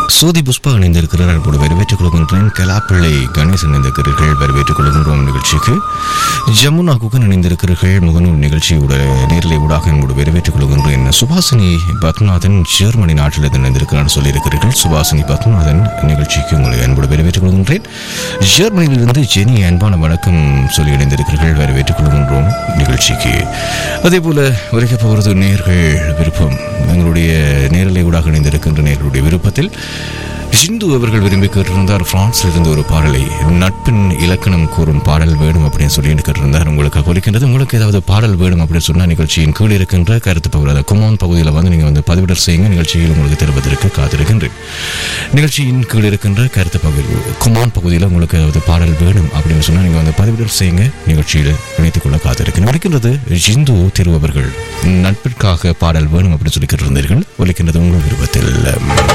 சோதி புஷ்பா இணைந்திருக்கிறார் அப்போது வரவேற்றுக் கொள்கின்றேன் கலாப்பிள்ளை கணேசன் இணைந்திருக்கிறீர்கள் வரவேற்றுக் கொள்கின்றோம் நிகழ்ச்சிக்கு ஜமுனா குகன் இணைந்திருக்கிறீர்கள் முகநூல் நிகழ்ச்சியோட நேரலை ஊடாக என்போடு வரவேற்றுக் கொள்கின்றேன் சுபாசினி பத்மநாதன் ஜெர்மனி நாட்டில் இணைந்திருக்கிறார் சொல்லியிருக்கிறீர்கள் சுபாசினி பத்மநாதன் நிகழ்ச்சிக்கு உங்களை அன்போடு வரவேற்றுக் கொள்கின்றேன் ஜெர்மனியிலிருந்து ஜெனி அன்பான வணக்கம் சொல்லி இணைந்திருக்கிறீர்கள் வரவேற்றுக் கொள்கின்றோம் நிகழ்ச்சிக்கு அதே போல உரைக்க போகிறது நேர்கள் விருப்பம் எங்களுடைய நேரலை ஊடாக இணைந்திருக்கின்ற நேர்களுடைய விருப்பத்தில் ஜிந்து அவர்கள் விரும்பி கேட்டிருந்தார் பிரான்ஸ்ல இருந்து ஒரு பாடலை நட்பின் இலக்கணம் கூறும் பாடல் வேணும் அப்படின்னு சொல்லி கேட்டிருந்தார் உங்களுக்கு ஒலிக்கின்றது உங்களுக்கு ஏதாவது பாடல் வேணும் அப்படின்னு சொன்னா நிகழ்ச்சியின் கீழ் இருக்கின்ற கருத்து பகுதி அதாவது குமான் பகுதியில் வந்து நீங்க வந்து பதிவிடர் செய்யுங்க நிகழ்ச்சியில் உங்களுக்கு தெரிவதற்கு காத்திருக்கின்றேன் நிகழ்ச்சியின் கீழ் இருக்கின்ற கருத்து பகுதி குமான் பகுதியில் உங்களுக்கு ஏதாவது பாடல் வேணும் அப்படின்னு சொன்னா நீங்க வந்து பதிவிடர் செய்யுங்க நிகழ்ச்சியில் இணைத்துக் கொள்ள காத்திருக்கிறேன் ஒலிக்கின்றது ஜிந்து திருவவர்கள் நட்பிற்காக பாடல் வேணும் அப்படின்னு சொல்லி கேட்டிருந்தீர்கள் ஒலிக்கின்றது உங்கள் விருப்பத்தில்